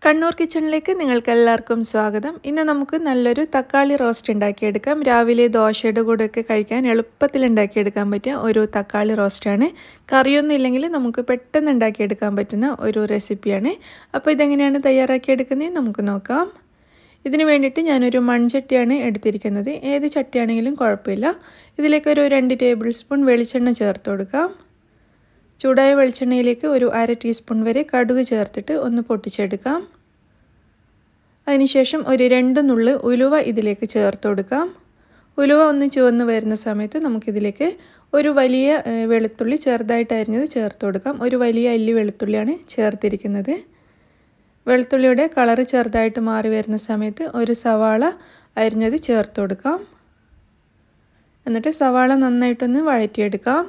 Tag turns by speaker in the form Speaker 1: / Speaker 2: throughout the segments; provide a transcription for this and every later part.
Speaker 1: കണ്ണൂർ കിച്ചണിലേക്ക് നിങ്ങൾക്ക് എല്ലാവർക്കും സ്വാഗതം ഇന്ന് നമുക്ക് നല്ലൊരു തക്കാളി റോസ്റ്റ് ഉണ്ടാക്കിയെടുക്കാം രാവിലെ ദോശയുടെ കൂടെയൊക്കെ കഴിക്കാൻ എളുപ്പത്തിൽ ഉണ്ടാക്കിയെടുക്കാൻ പറ്റിയ ഒരു തക്കാളി റോസ്റ്റാണ് കറിയൊന്നും ഇല്ലെങ്കിൽ നമുക്ക് പെട്ടെന്ന് ഉണ്ടാക്കിയെടുക്കാൻ പറ്റുന്ന ഒരു റെസിപ്പിയാണ് അപ്പോൾ ഇതെങ്ങനെയാണ് തയ്യാറാക്കിയെടുക്കുന്നത് നമുക്ക് നോക്കാം ഇതിന് വേണ്ടിയിട്ട് ഞാനൊരു മൺചട്ടിയാണ് എടുത്തിരിക്കുന്നത് ഏത് ചട്ടിയാണെങ്കിലും കുഴപ്പമില്ല ഇതിലേക്കൊരു രണ്ട് ടേബിൾ സ്പൂൺ വെളിച്ചെണ്ണ ചേർത്ത് കൊടുക്കാം ചൂടായ വെളിച്ചെണ്ണയിലേക്ക് ഒരു അര ടീസ്പൂൺ വരെ കടുക് ചേർത്തിട്ട് ഒന്ന് പൊട്ടിച്ചെടുക്കാം അതിനുശേഷം ഒരു രണ്ട് നുള്ള് ഉലുവ ഇതിലേക്ക് ചേർത്ത് കൊടുക്കാം ഉലുവ ഒന്ന് ചുവന്ന് വരുന്ന സമയത്ത് നമുക്കിതിലേക്ക് ഒരു വലിയ വെളുത്തുള്ളി ചെറുതായിട്ട് അരിഞ്ഞത് ചേർത്ത് കൊടുക്കാം ഒരു വലിയ അല്ലി വെളുത്തുള്ളിയാണ് ചേർത്തിരിക്കുന്നത് വെളുത്തുള്ളിയുടെ കളറ് ചെറുതായിട്ട് മാറി വരുന്ന സമയത്ത് ഒരു സവാള അരിഞ്ഞത് ചേർത്ത് കൊടുക്കാം എന്നിട്ട് സവാള നന്നായിട്ടൊന്ന് വഴറ്റിയെടുക്കാം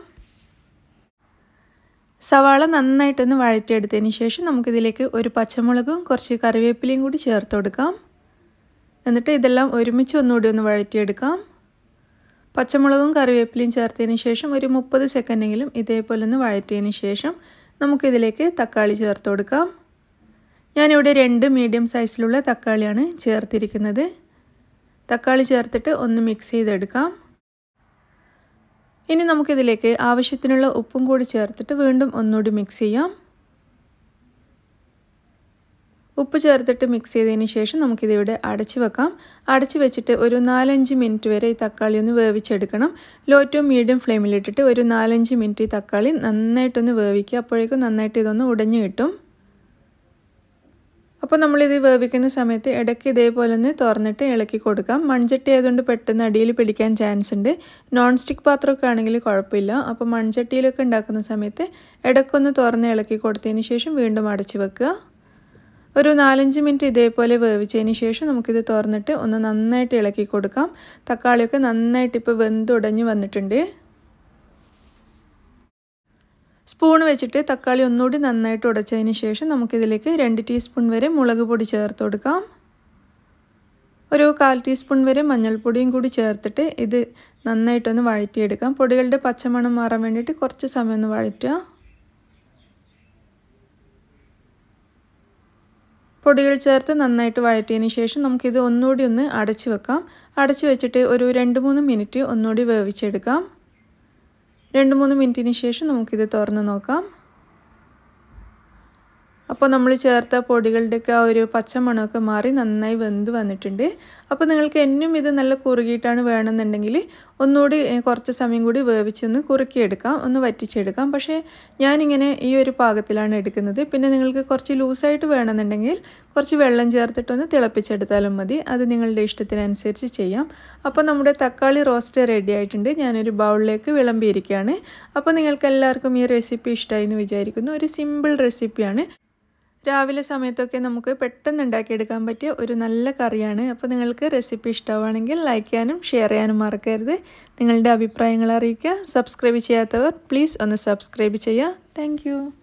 Speaker 1: സവാള നന്നായിട്ടൊന്ന് വഴറ്റിയെടുത്തതിന് ശേഷം നമുക്കിതിലേക്ക് ഒരു പച്ചമുളകും കുറച്ച് കറിവേപ്പിലയും കൂടി ചേർത്ത് കൊടുക്കാം എന്നിട്ട് ഇതെല്ലാം ഒരുമിച്ച് ഒന്നുകൂടി ഒന്ന് വഴറ്റിയെടുക്കാം പച്ചമുളകും കറിവേപ്പിലയും ചേർത്തതിന് ശേഷം ഒരു മുപ്പത് സെക്കൻഡെങ്കിലും ഇതേപോലെ ഒന്ന് വഴറ്റിയതിന് ശേഷം നമുക്കിതിലേക്ക് തക്കാളി ചേർത്ത് കൊടുക്കാം ഞാനിവിടെ രണ്ട് മീഡിയം സൈസിലുള്ള തക്കാളിയാണ് ചേർത്തിരിക്കുന്നത് തക്കാളി ചേർത്തിട്ട് ഒന്ന് മിക്സ് ചെയ്തെടുക്കാം ഇനി നമുക്കിതിലേക്ക് ആവശ്യത്തിനുള്ള ഉപ്പും കൂടി ചേർത്തിട്ട് വീണ്ടും ഒന്നുകൂടി മിക്സ് ചെയ്യാം ഉപ്പ് ചേർത്തിട്ട് മിക്സ് ചെയ്തതിന് ശേഷം നമുക്കിതിവിടെ അടച്ച് വെക്കാം അടച്ച് വെച്ചിട്ട് ഒരു നാലഞ്ച് മിനിറ്റ് വരെ ഈ തക്കാളി ഒന്ന് വേവിച്ചെടുക്കണം ലോ ടു മീഡിയം ഫ്ലെയിമിലിട്ടിട്ട് ഒരു നാലഞ്ച് മിനിറ്റ് ഈ തക്കാളി നന്നായിട്ടൊന്ന് വേവിക്കുക അപ്പോഴേക്കും നന്നായിട്ട് ഇതൊന്ന് ഉടഞ്ഞു കിട്ടും അപ്പോൾ നമ്മളിത് വേവിക്കുന്ന സമയത്ത് ഇടയ്ക്ക് ഇതേപോലെ ഒന്ന് തുറന്നിട്ട് ഇളക്കി കൊടുക്കാം മൺചട്ടി ആയതുകൊണ്ട് പെട്ടെന്ന് അടിയിൽ പിടിക്കാൻ ചാൻസ് ഉണ്ട് നോൺ സ്റ്റിക്ക് പാത്രമൊക്കെ ആണെങ്കിൽ കുഴപ്പമില്ല അപ്പോൾ മൺചട്ടിയിലൊക്കെ ഉണ്ടാക്കുന്ന സമയത്ത് ഇടയ്ക്കൊന്ന് തുറന്ന് ഇളക്കി കൊടുത്തതിന് ശേഷം വീണ്ടും അടച്ച് വെക്കുക ഒരു നാലഞ്ച് മിനിറ്റ് ഇതേപോലെ വേവിച്ചതിന് ശേഷം നമുക്കിത് തുറന്നിട്ട് ഒന്ന് നന്നായിട്ട് ഇളക്കി കൊടുക്കാം തക്കാളിയൊക്കെ നന്നായിട്ട് ഇപ്പോൾ വെന്തുടഞ്ഞ് വന്നിട്ടുണ്ട് സ്പൂൺ വെച്ചിട്ട് തക്കാളി ഒന്നുകൂടി നന്നായിട്ട് ഉടച്ചതിന് ശേഷം നമുക്കിതിലേക്ക് രണ്ട് ടീസ്പൂൺ വരെ മുളക് പൊടി ചേർത്ത് കൊടുക്കാം ഒരു കാൽ ടീസ്പൂൺ വരെ മഞ്ഞൾപ്പൊടിയും കൂടി ചേർത്തിട്ട് ഇത് നന്നായിട്ടൊന്ന് വഴറ്റിയെടുക്കാം പൊടികളുടെ പച്ചമണം മാറാൻ വേണ്ടിയിട്ട് കുറച്ച് സമയം ഒന്ന് വഴറ്റുക പൊടികൾ ചേർത്ത് നന്നായിട്ട് വഴറ്റിയതിന് ശേഷം നമുക്കിത് ഒന്നുകൂടി ഒന്ന് അടച്ചു വെക്കാം അടച്ചു വെച്ചിട്ട് ഒരു രണ്ട് മൂന്ന് മിനിറ്റ് ഒന്നുകൂടി വേവിച്ചെടുക്കാം രണ്ട് മൂന്ന് മിനിറ്റിന് ശേഷം നമുക്കിത് തുറന്ന് നോക്കാം അപ്പോൾ നമ്മൾ ചേർത്ത പൊടികളുടെയൊക്കെ ആ ഒരു പച്ചമണമൊക്കെ മാറി നന്നായി വെന്ത് വന്നിട്ടുണ്ട് അപ്പോൾ നിങ്ങൾക്ക് എന്നും ഇത് നല്ല കുറുകിയിട്ടാണ് വേണമെന്നുണ്ടെങ്കിൽ ഒന്നുകൂടി കുറച്ച് സമയം കൂടി വേവിച്ചൊന്ന് കുറുക്കിയെടുക്കാം ഒന്ന് വറ്റിച്ചെടുക്കാം പക്ഷേ ഞാനിങ്ങനെ ഈ ഒരു പാകത്തിലാണ് എടുക്കുന്നത് പിന്നെ നിങ്ങൾക്ക് കുറച്ച് ലൂസായിട്ട് വേണമെന്നുണ്ടെങ്കിൽ കുറച്ച് വെള്ളം ചേർത്തിട്ടൊന്ന് തിളപ്പിച്ചെടുത്താലും മതി അത് നിങ്ങളുടെ ഇഷ്ടത്തിനനുസരിച്ച് ചെയ്യാം അപ്പോൾ നമ്മുടെ തക്കാളി റോസ്റ്റ് റെഡി ആയിട്ടുണ്ട് ഞാനൊരു ബൗളിലേക്ക് വിളമ്പിയിരിക്കുകയാണ് അപ്പോൾ നിങ്ങൾക്ക് എല്ലാവർക്കും ഈ റെസിപ്പി ഇഷ്ടമായി എന്ന് വിചാരിക്കുന്നു ഒരു സിമ്പിൾ റെസിപ്പിയാണ് രാവിലെ സമയത്തൊക്കെ നമുക്ക് പെട്ടെന്ന് ഉണ്ടാക്കിയെടുക്കാൻ പറ്റിയ ഒരു നല്ല കറിയാണ് അപ്പോൾ നിങ്ങൾക്ക് റെസിപ്പി ഇഷ്ടമാണെങ്കിൽ ലൈക്ക് ചെയ്യാനും ഷെയർ ചെയ്യാനും മറക്കരുത് നിങ്ങളുടെ അഭിപ്രായങ്ങൾ അറിയിക്കുക സബ്സ്ക്രൈബ് ചെയ്യാത്തവർ പ്ലീസ് ഒന്ന് സബ്സ്ക്രൈബ് ചെയ്യുക താങ്ക്